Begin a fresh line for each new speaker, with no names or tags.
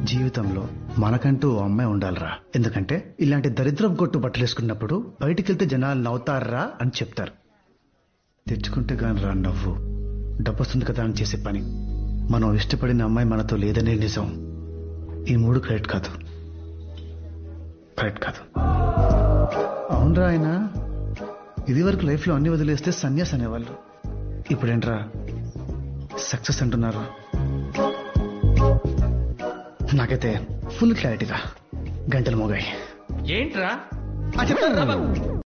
జీవితంలో మనకంటూ ఓ అమ్మాయి ఉండాలిరా ఎందుకంటే ఇలాంటి దరిద్రం కొట్టు బట్టలు వేసుకున్నప్పుడు బయటికి వెళ్తే జనాలు నవ్వుతారా అని చెప్తారు తెచ్చుకుంటే గాని రా నవ్వు డబ్బు వస్తుంది కదా అని చేసే పని మనం ఇష్టపడిన అమ్మాయి మనతో లేదనే నిజం ఈ మూడు కరెక్ట్ కాదు కరెక్ట్ కాదు అవునరా ఆయన ఇది వరకు లైఫ్ లో అన్ని వదిలేస్తే సన్యాస్ అనేవాళ్ళు ఇప్పుడేంట్రా సక్సెస్ అంటున్నారు నాకైతే ఫుల్ క్లారిటీగా గంటలు మోగాయి
ఏంట్రా
చెప్తాను